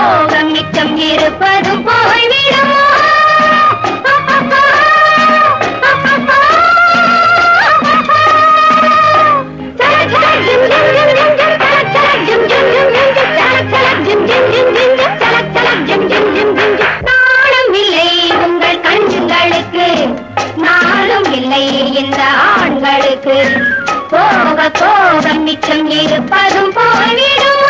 போகம் மிச்சம் இருப்பதும் போய்விடுமோ நாளும் இல்லை உங்கள் கண்களுக்கு நாளும் இல்லை இந்த ஆண்களுக்கு போக போக மிச்சம் இருப்பதும் போய்விடுமோ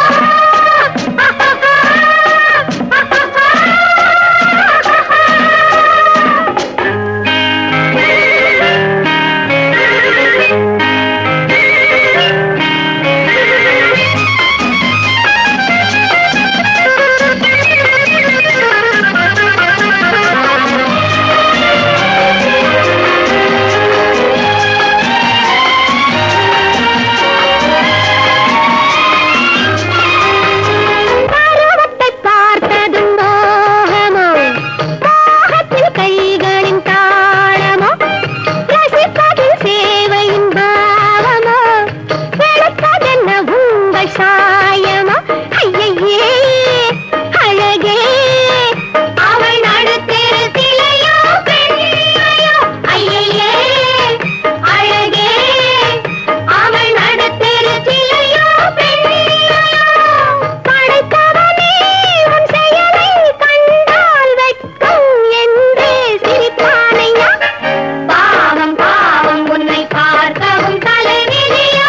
பருவத்தை பார்த்ததும் மோகமோ மோகத்தில் கைகளின் தாளமோ ரசிப்பதில் சேவையின் பாவமோ வெளுப்பதென்ன உங்கள் சாயமோ ஐயையே அழகே அவள் நடுத்தெருத்திலையோ பெண்ணையோ ஐயையே அழகே அவள் நடுத்தெருத்திலையோ பெண்ணையோ படைத்தவனே உன் செயலை கண்டால் வெட்கம் என்றே சிரிப்பானையா பாவம் பாவம் உன்னை பார்க்கவும் தலைவிதியோ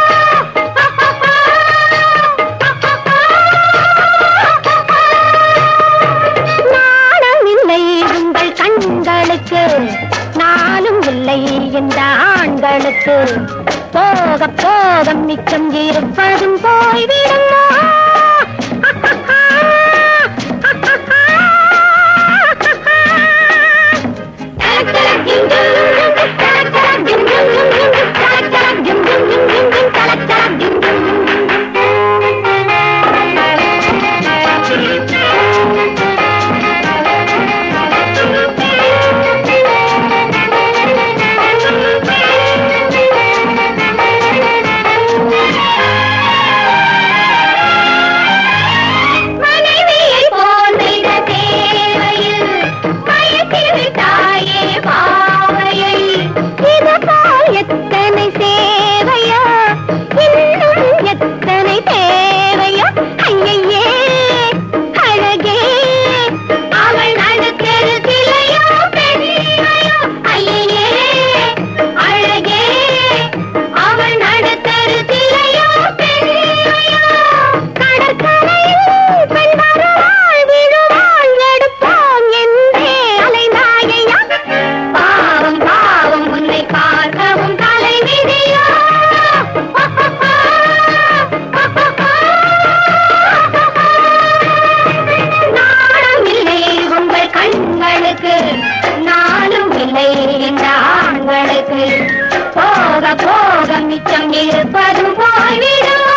நாணம் இல்லை உங்கள் கண்களுக்கு நாளும் இல்லை இந்த ஆண்களுக்கு போக போக மிச்சம் இருப்பதும் போய்விடுமோ மனைவியை போல் செய்த தேவையில் மயக்கி விட்டாயே பாவையை இது போல் எத்தனை சேவையோ இன்னும் எத்தனை தேவையோ ஐயையே அழகே அவள் நடுத்தெருத்திலையோ பெண்ணையோ ஐயையே அழகே அவள் நடுத்தருத்திலையோ பெண்ணையோ கடற்கரையில் பெண் வருவாள் விழுவாள் எடுப்போம் என்றே அலைந்தாயையா பாவம் பாவம் உன்னை பார்க்கவும் தலைவிதியோ நாணம் இல்லை உங்கள் கண்களுக்கு நாளும் இல்லை இந்த ஆண்களுக்கு போக போக மிச்சம் இருப்பதும் போய்விடும்